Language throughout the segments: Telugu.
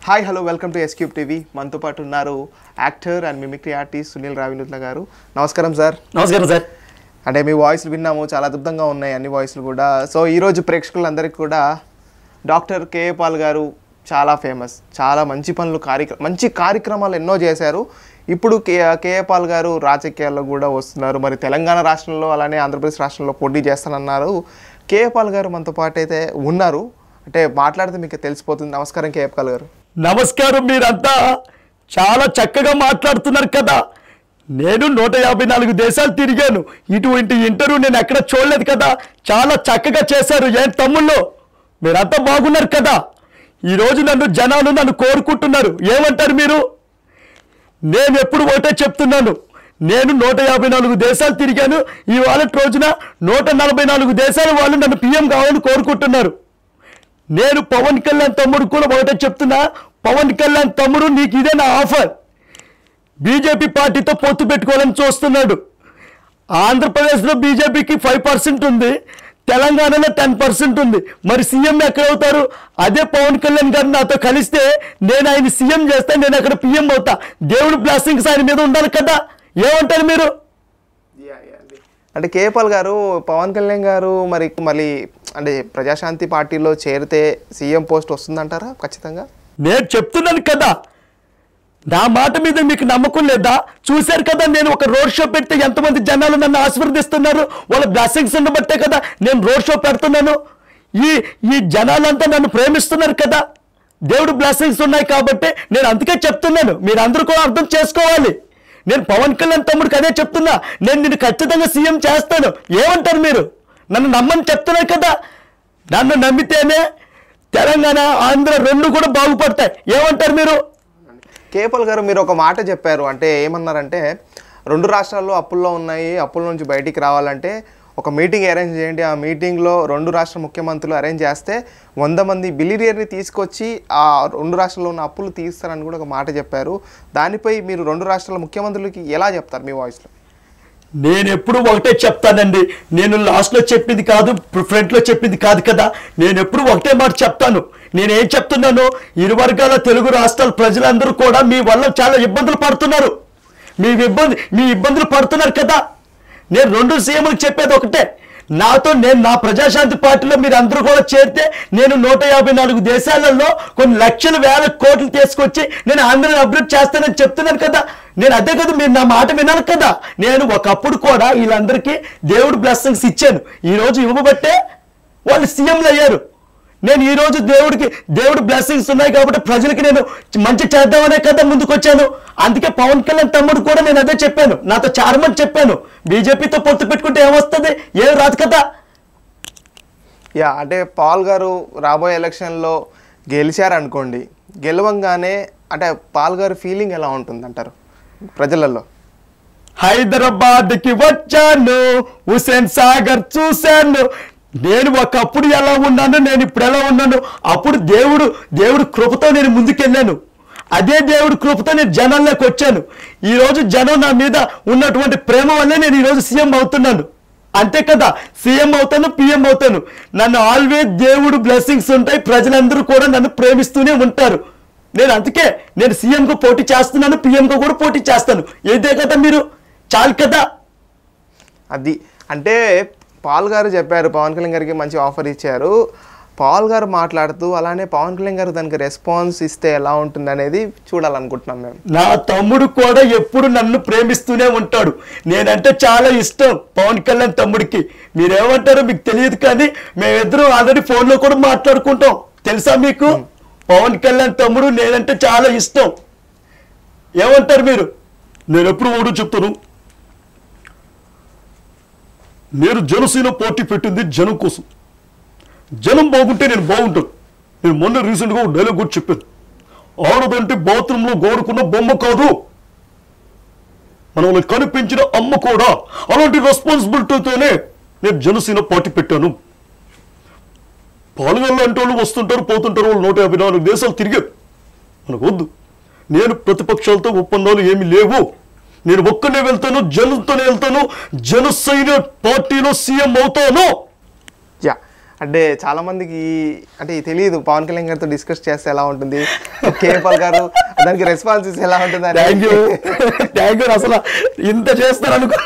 Hi hello welcome to S Cube TV మనతో పాటు ఉన్నారు actor and mimicry artist Sunil Ravinutla garu నమస్కారం సార్ నమస్కారం సార్ అంటే మీ వాయిస్లు విన్నాము చాలా అద్భుతంగా ఉన్నాయి అన్ని వాయిస్లు కూడా సో ఈరోజు ప్రేక్షకులందరికీ కూడా డాక్టర్ కేఏ పాల్ గారు చాలా ఫేమస్ చాలా మంచి పనులు కార్యక్రమ మంచి కార్యక్రమాలు ఎన్నో చేశారు ఇప్పుడు కే కేఏ పాల్ గారు రాజకీయాల్లో కూడా వస్తున్నారు మరి తెలంగాణ రాష్ట్రంలో అలానే ఆంధ్రప్రదేశ్ రాష్ట్రంలో పోటీ చేస్తానన్నారు కేఏ పాల్ గారు మనతో పాటు అయితే ఉన్నారు అంటే మాట్లాడితే మీకు తెలిసిపోతుంది నమస్కారం కేఏ పాల్ గారు నమస్కారం మీరంతా చాలా చక్కగా మాట్లాడుతున్నారు కదా నేను నూట యాభై నాలుగు దేశాలు తిరిగాను ఇటువంటి ఇంటర్వ్యూ నేను ఎక్కడ చూడలేదు కదా చాలా చక్కగా చేశారు ఏం తమ్ముళ్ళు మీరంతా బాగున్నారు కదా ఈరోజు నన్ను జనాలు నన్ను కోరుకుంటున్నారు ఏమంటారు మీరు నేను ఎప్పుడు ఒకటే చెప్తున్నాను నేను నూట యాభై నాలుగు దేశాలు తిరిగాను ఇవాళ రోజున నూట నలభై నాలుగు దేశాల వాళ్ళు నన్ను పిఎం కావాలని కోరుకుంటున్నారు నేను పవన్ కళ్యాణ్ తమ్ముడు కూడా ఒకటే చెప్తున్నా పవన్ కళ్యాణ్ తమ్ముడు నీకు ఇదే నా ఆఫర్ బీజేపీ పార్టీతో పొత్తు పెట్టుకోవాలని చూస్తున్నాడు ఆంధ్రప్రదేశ్లో బీజేపీకి ఫైవ్ పర్సెంట్ ఉంది తెలంగాణలో టెన్ పర్సెంట్ ఉంది మరి సీఎం ఎక్కడ అవుతారు అదే పవన్ కళ్యాణ్ గారు నాతో కలిస్తే నేను ఆయన సీఎం చేస్తే నేను అక్కడ పిఎం అవుతా దేవుడి బ్లాస్టింగ్స్ ఆయన మీద ఉండాలి కదా ఏమంటారు మీరు అంటే కేపాల్ గారు పవన్ కళ్యాణ్ గారు మరి మళ్ళీ అంటే ప్రజాశాంతి పార్టీలో చేరితే సీఎం పోస్ట్ వస్తుందంటారా ఖచ్చితంగా నేను చెప్తున్నాను కదా నా మాట మీద మీకు నమ్మకం లేదా చూశారు కదా నేను ఒక రోడ్ షో పెడితే ఎంతమంది జనాలు నన్ను ఆశీర్వదిస్తున్నారు వాళ్ళ బ్లెస్సింగ్స్ ఉండబట్టే కదా నేను రోడ్ షో పెడుతున్నాను ఈ ఈ జనాలంతా నన్ను ప్రేమిస్తున్నారు కదా దేవుడు బ్లెస్సింగ్స్ ఉన్నాయి కాబట్టి నేను అందుకే చెప్తున్నాను మీరు అందరూ కూడా అర్థం చేసుకోవాలి నేను పవన్ కళ్యాణ్ తమ్ముడికి అదే చెప్తున్నా నేను నిన్ను ఖచ్చితంగా సీఎం చేస్తాను ఏమంటారు మీరు నన్ను నమ్మని చెప్తున్నారు కదా నన్ను నమ్మితేనే తెలంగాణ ఆంధ్ర రెండు కూడా బాగుపడతాయి ఏమంటారు మీరు కేపాల్ గారు మీరు ఒక మాట చెప్పారు అంటే ఏమన్నారంటే రెండు రాష్ట్రాల్లో అప్పుల్లో ఉన్నాయి అప్పుల నుంచి బయటికి రావాలంటే ఒక మీటింగ్ అరేంజ్ చేయండి ఆ మీటింగ్లో రెండు రాష్ట్ర ముఖ్యమంత్రులు అరేంజ్ చేస్తే వంద మంది బిలినియర్ని తీసుకొచ్చి ఆ రెండు రాష్ట్రాల్లో ఉన్న అప్పులు తీస్తారని కూడా ఒక మాట చెప్పారు దానిపై మీరు రెండు రాష్ట్రాల ముఖ్యమంత్రులకి ఎలా చెప్తారు మీ వాయిస్లో నేను ఎప్పుడు ఒకటే చెప్తానండి నేను లాస్ట్లో చెప్పింది కాదు ఫ్రంట్లో చెప్పింది కాదు కదా నేను ఎప్పుడు ఒకటే మాట చెప్తాను నేనేం చెప్తున్నాను ఇరు వర్గాల తెలుగు రాష్ట్రాల ప్రజలందరూ కూడా మీ వల్ల చాలా ఇబ్బందులు పడుతున్నారు మీ ఇబ్బంది మీ ఇబ్బందులు పడుతున్నారు కదా నేను రెండు సీఎంలకు చెప్పేది ఒకటే నాతో నేను నా ప్రజాశాంతి పార్టీలో మీరు అందరూ కూడా చేరితే నేను నూట యాభై నాలుగు దేశాలలో కొన్ని లక్షల వేల కోట్లు తీసుకొచ్చి నేను ఆంధ్రని అభివృద్ధి చేస్తానని చెప్తున్నాను కదా నేను అదే కదా మీరు నా మాట వినాలి కదా నేను ఒకప్పుడు కూడా వీళ్ళందరికీ దేవుడు బ్లెస్సింగ్స్ ఇచ్చాను ఈ రోజు ఇవ్వబట్టే వాళ్ళు సీఎంలు అయ్యారు నేను ఈ రోజు దేవుడికి దేవుడు బ్లెస్సింగ్స్ ఉన్నాయి కాబట్టి ప్రజలకి నేను మంచి చేద్దామనే కదా ముందుకు వచ్చాను అందుకే పవన్ కళ్యాణ్ తమ్ముడు కూడా నేను అదే చెప్పాను నాతో చాలా మంది చెప్పాను బీజేపీతో పొత్తు పెట్టుకుంటే ఏమొస్తుంది ఏం రాదు కదా యా అంటే పాల్ గారు రాబోయే ఎలక్షన్లో గెలిచారనుకోండి గెలవంగానే అంటే పాల్ గారి ఫీలింగ్ ఎలా ఉంటుంది అంటారు ప్రజలలో హైదరాబాద్ కి వచ్చాను హుసేన్ సాగర్ చూశాను నేను ఒకప్పుడు ఎలా ఉన్నాను నేను ఇప్పుడు ఎలా ఉన్నాను అప్పుడు దేవుడు దేవుడు కృపతో నేను ముందుకెళ్ళాను అదే దేవుడు కృపతో నేను జనంలోకి వచ్చాను ఈ రోజు జనం నా మీద ఉన్నటువంటి ప్రేమ వల్లే నేను ఈరోజు సీఎం అవుతున్నాను అంతే కదా సీఎం అవుతాను పిఎం అవుతాను నన్ను ఆల్వేస్ దేవుడు బ్లెస్సింగ్స్ ఉంటాయి ప్రజలందరూ కూడా నన్ను ప్రేమిస్తూనే ఉంటారు నేను అందుకే నేను సీఎంగా పోటీ చేస్తున్నాను పిఎంగా కూడా పోటీ చేస్తాను ఇదే కదా మీరు చాలు కదా అది అంటే పాల్ గారు చెప్పారు పవన్ కళ్యాణ్ గారికి మంచి ఆఫర్ ఇచ్చారు పాల్ గారు మాట్లాడుతూ అలానే పవన్ కళ్యాణ్ గారు దానికి రెస్పాన్స్ ఇస్తే ఎలా ఉంటుంది అనేది చూడాలనుకుంటున్నాం మేము నా తమ్ముడు కూడా ఎప్పుడు నన్ను ప్రేమిస్తూనే ఉంటాడు నేనంటే చాలా ఇష్టం పవన్ కళ్యాణ్ తమ్ముడికి మీరేమంటారో మీకు తెలియదు కానీ మేమిద్దరం ఆల్రెడీ ఫోన్లో కూడా మాట్లాడుకుంటాం తెలుసా మీకు పవన్ కళ్యాణ్ తమ్ముడు నేనంటే చాలా ఇష్టం ఏమంటారు మీరు నేను ఎప్పుడు ఓడు చెప్తాను నేను జనసేన పార్టీ పెట్టింది జనం కోసం జనం బాగుంటే నేను బాగుంటాను నేను మొన్న రీసెంట్గా ఒక డైలాగ్ కూడా చెప్పాను ఆడదంటే బాత్రూంలో గోడుకున్న బొమ్మ కాదు మనల్ని కనిపించిన అమ్మ కూడా అలాంటి రెస్పాన్సిబిలిటీతోనే నేను జనసేన పార్టీ పెట్టాను పాల్గొన్న అంటే వాళ్ళు వస్తుంటారు పోతుంటారు వాళ్ళు నూట యాభై నాలుగు దేశాలు తిరిగారు మనకు వద్దు నేను ప్రతిపక్షాలతో ఒప్పందాలు ఏమీ లేవు నేను ఒక్కనే వెళ్తాను జనంతోనే వెళ్తాను జనసైన పార్టీలో సీఎం అవుతాను యా అంటే చాలా మందికి అంటే తెలియదు పవన్ కళ్యాణ్ గారితో డిస్కస్ చేస్తే ఎలా ఉంటుంది కేపాల్ గారు దానికి రెస్పాన్సెస్ ఎలా ఉంటుంది అని. థ్యాంక్ యూ థ్యాంక్ యూ అసలు ఇంత చేస్తారు అనుకో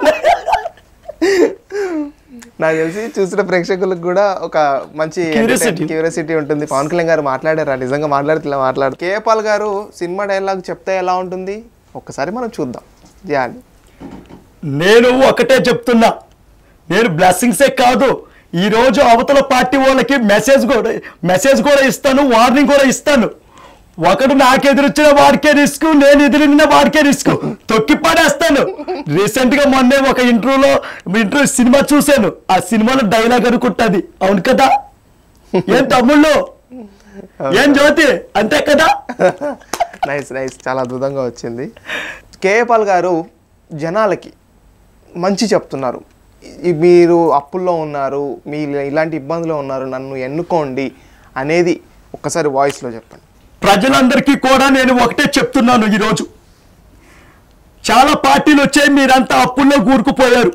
నాకు తెలిసి చూసిన ప్రేక్షకులకు కూడా ఒక మంచి Curiosity. క్యూరియాసిటీ ఉంటుంది పవన్ కళ్యాణ్ గారు మాట్లాడారా నిజంగా మాట్లాడితే ఇలా మాట్లాడు కేపాల్ గారు సినిమా డైలాగ్ చెప్తే ఎలా ఉంటుంది ఒక్కసారి మనం చూద్దాం చేయాలి నేను ఒకటే చెప్తున్నా నేను బ్లెస్సింగ్సే కాదు ఈ రోజు అవతల పార్టీ వాళ్ళకి మెసేజ్ కూడా మెసేజ్ కూడా ఇస్తాను వార్నింగ్ కూడా ఇస్తాను ఒకడు నాకు ఎదురొచ్చిన వాడికే రిస్క్ నేను ఎదురున్న వాడికే రిస్క్ తొక్కి పడేస్తాను రీసెంట్ గా మొన్నే ఒక ఇంటర్వ్యూలో ఇంటర్వ్యూ సినిమా చూశాను ఆ సినిమాలో డైలాగ్ అనుకుంటుంది అవును కదా ఏం తమ్ముళ్ళు ఏం జ్యోతి అంతే కదా నైస్ నైస్ చాలా అద్భుతంగా వచ్చింది కేపాల్ గారు జనాలకి మంచి చెప్తున్నారు ఈ- మీరు అప్పుల్లో ఉన్నారు మీ ఇలాంటి ఇబ్బందులు ఉన్నారు నన్ను ఎన్నుకోండి అనేది ఒక్కసారి వాయిస్లో చెప్పండి ప్రజలందరికీ కూడా నేను ఒకటే చెప్తున్నాను ఈరోజు చాలా పార్టీలు వచ్చాయి మీరంతా అప్పుల్లో కూరుకుపోయారు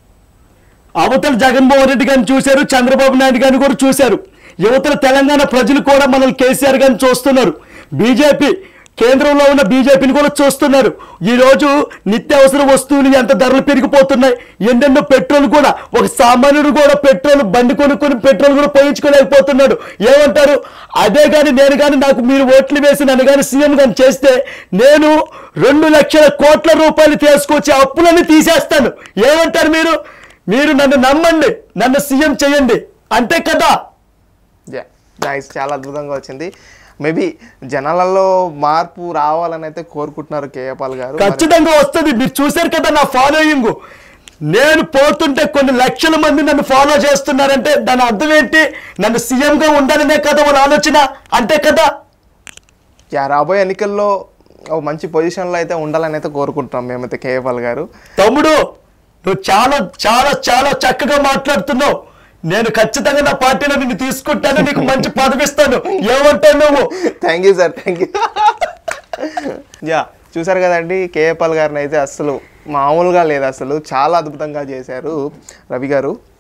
అవతల జగన్మోహన్ రెడ్డి గారిని చూశారు చంద్రబాబు నాయుడు గారిని కూడా చూశారు యువతల తెలంగాణ ప్రజలు కూడా మనల్ని కేసీఆర్ గారిని చూస్తున్నారు బీజేపీ కేంద్రంలో ఉన్న బీజేపీని కూడా చూస్తున్నారు ఈ రోజు నిత్యావసర వస్తువులు ఎంత ధరలు పెరిగిపోతున్నాయి ఎన్నెన్నో పెట్రోల్ కూడా ఒక సామాన్యుడు కూడా పెట్రోల్ బండి కొనుక్కొని పెట్రోల్ కూడా పోయించుకోలేకపోతున్నాడు ఏమంటారు అదే కానీ నేను కానీ నాకు మీరు ఓట్లు వేసి నన్ను కానీ సీఎం కానీ చేస్తే నేను రెండు లక్షల కోట్ల రూపాయలు తీసుకొచ్చి అప్పులన్నీ తీసేస్తాను ఏమంటారు మీరు మీరు నన్ను నమ్మండి నన్ను సీఎం చేయండి అంతే కదా నైస్ చాలా అద్భుతంగా వచ్చింది మేబీ జనాలలో మార్పు రావాలని అయితే కోరుకుంటున్నారు కేపాల్ గారు మరి- ఖచ్చితంగా వస్తుంది మీరు చూశారు కదా నా ఫాలోయింగ్ నేను పోతుంటే కొన్ని లక్షల మంది నన్ను ఫాలో చేస్తున్నారంటే దాని అర్థం ఏంటి నన్ను సీఎంగా ఉండాలనే కదా వాళ్ళ ఆలోచన అంతే కదా యా, రాబోయే ఎన్నికల్లో ఒక మంచి పొజిషన్లో అయితే ఉండాలని అయితే కోరుకుంటున్నాం మేమైతే కేపాల్ గారు తమ్ముడు నువ్వు చాలా చాలా చాలా చక్కగా మాట్లాడుతున్నావు నేను ఖచ్చితంగా నా పార్టీలో నిన్ను తీసుకుంటాను నీకు మంచి పదవి ఇస్తాను ఏమంటావు నువ్వు thank you sir thank you yeah చూసారు కదండి కేఏపాల్ గారిని అయితే అసలు మామూలుగా లేదు అసలు చాలా అద్భుతంగా చేశారు రవి గారు